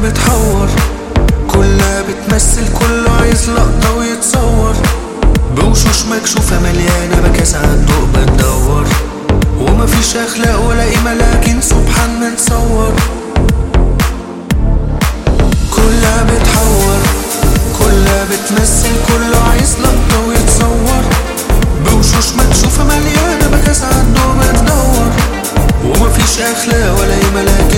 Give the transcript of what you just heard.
بتحور كلها بتمثل كله عايز لقطة ويتصور بوشوش مكشوفة مليانة بكاسة الضوء بتدور ومفيش أخلاق ولا قيمة لكن سبحان من تصور كلها بتحور كلها بتمثل كله عايز لقطة ويتصور بوشوش مكشوفة مليانة بكاسة الضوء بتدور ومفيش أخلاق ولا قيمة لكن